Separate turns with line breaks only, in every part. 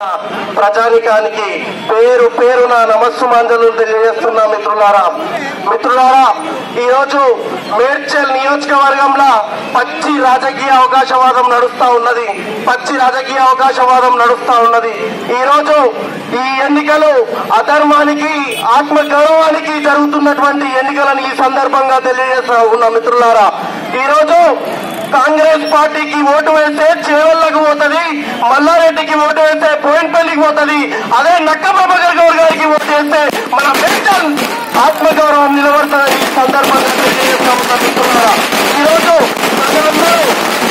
ప్రజానికానికి పేరు పేరున నమస్సుమాంజలు తెలియజేస్తున్నా మిత్రులారా మిత్రులారా ఈరోజు మేడ్చల్ నియోజకవర్గంలో పచ్చి రాజకీయ అవకాశవాదం నడుస్తా ఉన్నది పచ్చి రాజకీయ అవకాశవాదం నడుస్తా ఉన్నది ఈరోజు ఈ ఎన్నికలు అధర్మానికి ఆత్మ గౌరవానికి జరుగుతున్నటువంటి ఎన్నికలను ఈ సందర్భంగా తెలియజేస్తా ఉన్నా మిత్రులారా ఈరోజు కాంగ్రెస్ పార్టీకి ఓటు వేస్తే చేవల్లకు పోతుంది మల్లారెడ్డికి ఓటు వేస్తే పోయినపల్లికి పోతుంది అదే నక్క ప్రభాకర్ గౌడ్ గారికి ఓటు వేస్తే మన మేడ్చల్ ఆత్మగౌరవం నిలబడుతుందని ఈ సందర్భంగా తెలియజేస్తా ఉన్నా మిత్రులారా ఈరోజు ప్రజలందరూ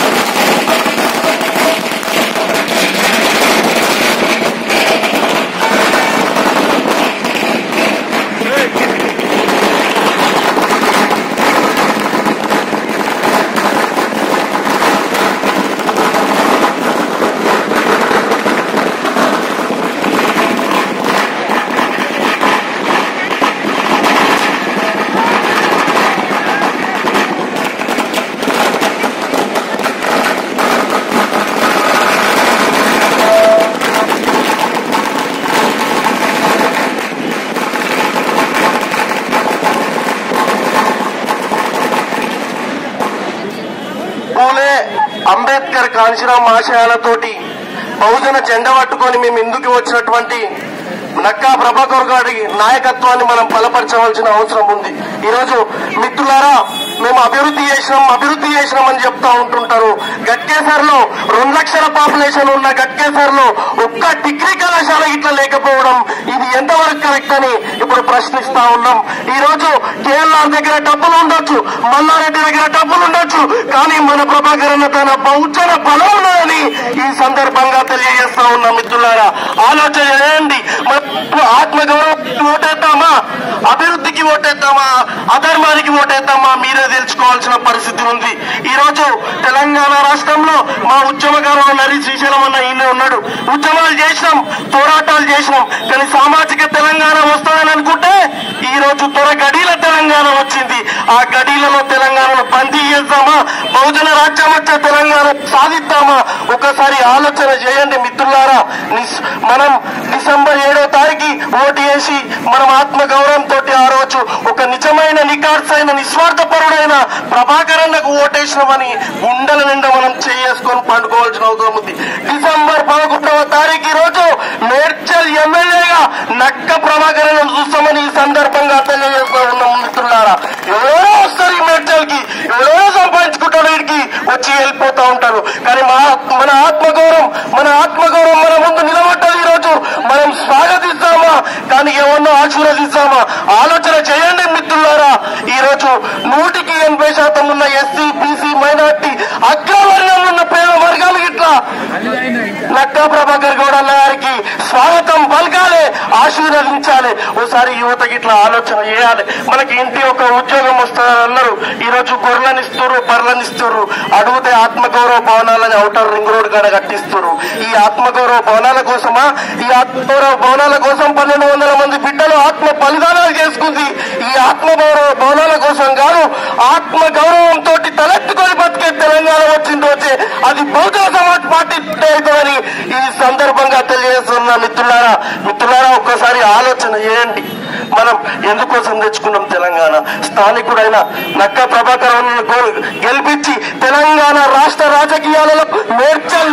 పూలే అంబేద్కర్ కాంశీరామ్ ఆశయాలతోటి బహుజన జెండా పట్టుకొని మేము ఇందుకు వచ్చినటువంటి నక్కా ప్రభాకర్ గారి నాయకత్వాన్ని మనం బలపరచవలసిన అవసరం ఉంది ఈరోజు మిత్రులారా మేము అభివృద్ధి చేసినాం అభివృద్ధి చేసినాం అని చెప్తా ఉంటుంటారు గట్కేసర్ లో రెండు లక్షల పాపులేషన్ ఉన్న గట్కేసర్ లో ఒక్క డిగ్రీ కళాశాల ఇట్లా లేకపోవడం ఇది ఎంతవరకు కరెక్ట్ అని ఇప్పుడు ప్రశ్నిస్తా ఉన్నాం ఈ రోజు కేఎల్ఆర్ దగ్గర డబ్బులు ఉండొచ్చు మల్లారెడ్డి దగ్గర డబ్బులు ఉండొచ్చు కానీ మన ప్రభాకర్ అన్న తన బహుజన బలం ఉన్నదని ఈ సందర్భంగా తెలియజేస్తా ఉన్నాం మిత్రులారా ఆలోచన చేయండి మన ఆత్మగౌరవానికి ఓటేద్దామా అభివృద్ధికి ఓటేద్దామా అధర్మానికి ఓటేద్దామా మీరే తెలుసుకోవాల్సిన పరిస్థితి ఉంది ఈ రోజు తెలంగాణ రాష్ట్రంలో మా ఉద్యమకారులు నరి శ్రీశైలం అన్న ఈయన ఉన్నాడు ఉద్యమాలు చేసినాం పోరాటాలు చేసినాం కానీ సామాజిక తెలంగాణ వస్తుందని అనుకుంటే ఈ రోజు త్వర గడీల తెలంగాణ వచ్చింది ఆ గడీలలో తెలంగాణను బందీ చేద్దామా బహుజన రాజ్యం వచ్చే తెలంగాణ సాధిద్దామా ఒకసారి ఆలోచన చేయండి మిత్రులారా నిస్- మనం డిసెంబర్ ఏడో తారీఖు ఓటు వేసి మనం ఆత్మ గౌరవంతో ఆ రోజు ఒక నిజమైన నికార్సైన నిస్వార్థపరుడైన ప్రభాకరన్నకు ఓటేసినామని గుండెల నిండా మనం చేసుకొని పండుకోవాల్సిన అవసరం ఉంది డిసెంబర్ పదకొండవ తారీఖు ఈ రోజు మేడ్చల్ ఎమ్మెల్యేగా నక్క ప్రభాకరన్ చూస్తామని ఈ సందర్భంగా తెలియజేస్తా ఉన్నాం మిత్రులారా ఎవరో వస్తారు ఈ మేడ్చల్ కి ఎవరో సంపాదించుకుంటారు వీడికి వచ్చి వెళ్ళిపోతా ఉంటారు కానీ మా మన ఆత్మగౌరవం మన ఆత్మగౌరవం మన ముందు నిలబడ్డది ఈ రోజు మనం స్వాగతిస్తామా కానీ ఎవరినో ఆశీర్వదిస్తామా ఆలోచన చేయండి మిత్రులారా ఈ రోజు నూటికి ఎనభై శాతం ఉన్న ఎస్సీ బీసీ మైనార్టీ అగ్రవర్ణంలో ఉన్న పేద వర్గాలు ఇట్లా నక్కా ప్రభాకర్ గౌడ్ అన్న గారికి స్వాగతం పలకాలి ఆశీర్వదించాలి ఓసారి యువతకి ఇట్లా ఆలోచన చేయాలి మనకి ఇంటి ఒక ఉద్యోగం వస్తుందని అన్నారు ఈ రోజు గొర్రెలనిస్తారు బర్రెలనిస్తారు అడిగితే ఆత్మగౌరవ భవనాలని అవుటర్ రింగ్ రోడ్ కాడ కట్టిస్తారు ఈ ఆత్మగౌరవ భవనాల కోసమా ఈ ఆత్మగౌరవ భవనాల కోసం పన్నెండు వందల మంది బిడ్డలు ఆత్మ బలిదానాలు చేసుకుంది ఈ ఆత్మగౌరవ భవనాల కోసం కాదు ఆత్మ గౌరవంతో తలెత్తుకొని బతికే తెలంగాణ వచ్చింది వచ్చే అది బహుజన సమాజ్ పార్టీ అవుతుందని ఈ సందర్భంగా తెలియజేస్తున్న మిత్రులారా మిత్రులారా ఒక్కసారి ఆలోచన చేయండి మనం ఎందుకోసం తెచ్చుకున్నాం తెలంగాణ స్థానికుడైన నక్క ప్రభాకర్ గెలిపించి తెలంగాణ రాష్ట్ర రాజకీయాలలో మేడ్చల్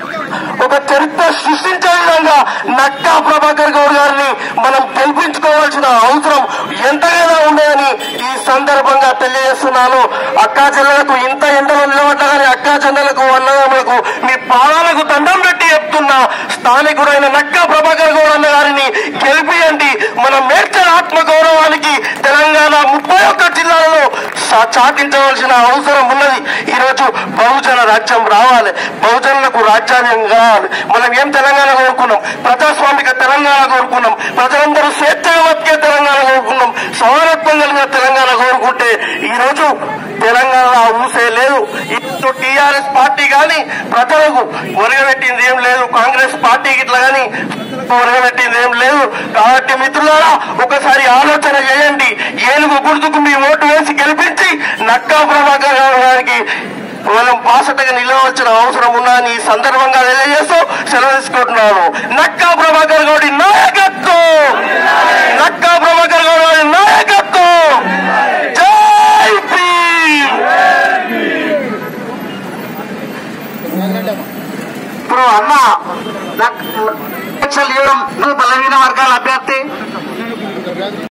ఒక చరిత్ర సృష్టించే విధంగా నక్కా ప్రభాకర్ గౌడ్ గారిని మనం గెలిపించుకోవాల్సిన అవసరం ఎంతగానో ఉండేదని ఈ సందర్భంగా తెలియజేస్తున్నాను అక్కా చెల్లెలకు ఇంత ఎండలో నిలబడ్డా కానీ అక్కా చెల్లెలకు అన్నదమ్ములకు మీ పాదాలకు దండం పెట్టి చెప్తున్నా స్థానికుడైన నక్కా ప్రభాకర్ గౌడ్ అన్న గారిని గెలిపియండి మన మేడ్చల్ ఆత్మ గౌరవానికి తెలంగాణ ముప్పై ఒక్క జిల్లాలలో సా- చాటించవలసిన అవసరం ఉన్నది ఈ రోజు బహుజన రాజ్యం రావాలి బహుజనులకు రాజ్యాంగం కావాలి మనం ఏం తెలంగాణ కోరుకున్నాం ప్రజాస్వామిక తెలంగాణ కోరుకున్నాం ప్రజలందరూ స్వేచ్ఛగా బతికే తెలంగాణ కోరుకున్నాం సమానత్వం కలిగిన తెలంగాణ కోరుకుంటే ఈ రోజు తెలంగాణ ఆ ఊసే లేదు ఇప్పుడు టీఆర్ఎస్ పార్టీ కానీ ప్రజలకు ఒరగబెట్టింది ఏం లేదు కాంగ్రెస్ పార్టీకి ఇట్లా కానీ ఒరగబెట్టింది ఏం లేదు కాబట్టి మిత్రులారా ఒకసారి ఆలోచన చేయండి ఏనుగు గుర్తుకు మీ ఓటు వేసి గెలిపించి నక్కా ప్రభాకర్ గారికి మనం బాసటగా నిలవలసిన అవసరం ఉందని ఈ సందర్భంగా తెలియజేస్తూ సెలవు తీసుకుంటున్నాను నక్కా ప్రభాకర్ గౌడి నాయకత్వం నక్కా ప్రభాకర్ గౌడి నాయకత్వం జై భీమ్
ఇప్పుడు అన్న నాకు లక్షలు ఇవ్వడం నువ్వు బలహీన వర్గాల అభ్యర్థి